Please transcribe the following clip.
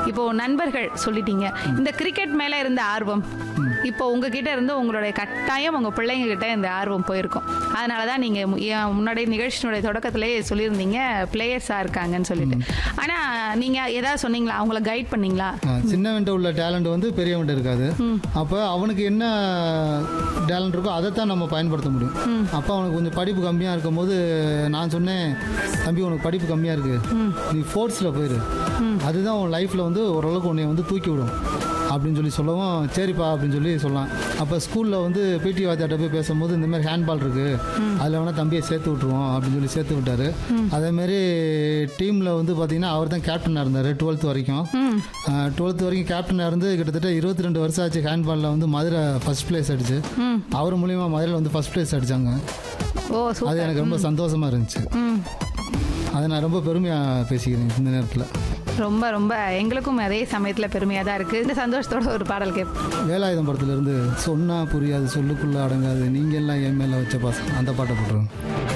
இப்போ நண்பர்கள் சொல்லிட்டீங்க இந்த கிரிக்கெட் மேல இருந்த ஆர்வம் இப்போ உங்ககிட்ட இருந்து உங்களுடைய கட்டாயம் உங்க பிள்ளைங்க கிட்ட இந்த ஆர்வம் போயிருக்கும் அதனால தான் நீங்க மு- ஏன் முன்னாடி நிகழ்ச்சியினுடைய தொடக்கத்திலேயே சொல்லியிருந்தீங்க பிளேயர்ஸா இருக்காங்கன்னு சொல்லிட்டு ஆனா நீங்க ஏதாவது சொன்னீங்களா அவங்கள கைட் பண்ணீங்களா ஆ, சின்னவன்ட்ட உள்ள டேலண்ட் வந்து பெரியவன்ட்ட இருக்காது அப்போ அவனுக்கு என்ன டேலண்ட் இருக்கோ அதைத்தான் நம்ம பயன்படுத்த முடியும் அப்போ அவனுக்கு கொஞ்சம் படிப்பு கம்மியாக இருக்கும்போது நான் சொன்னேன் தம்பி உனக்கு படிப்பு கம்மியாக இருக்கு நீ ஃபோர்ஸில் போயிரு அதுதான் உன் லைஃப்பில் வந்து ஓரளவுக்கு உன்னை வந்து தூக்கி விடும் அப்படின்னு சொல்லி சொல்லவும் சரிப்பா அப்படின்னு சொல்லி சொல்லலாம் அப்போ ஸ்கூலில் வந்து பிடி வாத்தியாட்ட போய் பேசும்போது இந்த மாதிரி ஹேண்ட்பால் இருக்குது அதில் வேணால் தம்பியை சேர்த்து விட்ருவோம் அப்படின்னு சொல்லி சேர்த்து விட்டாரு அதேமாரி டீமில் வந்து பார்த்தீங்கன்னா அவர் தான் கேப்டனாக இருந்தார் டுவெல்த் வரைக்கும் டுவெல்த் வரைக்கும் கேப்டனாக இருந்து கிட்டத்தட்ட இருபத்தி ரெண்டு வருஷம் ஆச்சு ஹேண்ட்பாலில் வந்து மதுரை ஃபர்ஸ்ட் பிளேஸ் அடிச்சு அவர் மூலியமாக மதுரையில் வந்து ஃபர்ஸ்ட் பிளேஸ் அடித்தாங்க ஓ அது சூப்பர் எனக்கு ரொம்ப சந்தோஷமாக இருந்துச்சு ம் அதை நான் ரொம்ப பெருமையாக பேசிக்கிறேன் இந்த நேரத்தில் ரொம்ப ரொம்ப எங்களுக்கும் அதே சமயத்துல பெருமையா தான் இருக்கு இந்த சந்தோஷத்தோட ஒரு பாடல் கேட்போம் வேலாயுதம் படத்துலேருந்து சொன்னா புரியாது சொல்லுக்குள்ளே அடங்காது நீங்கள் எல்லாம் என் மேலே வச்ச பாசம் அந்த பாட்டை போட்டுருங்க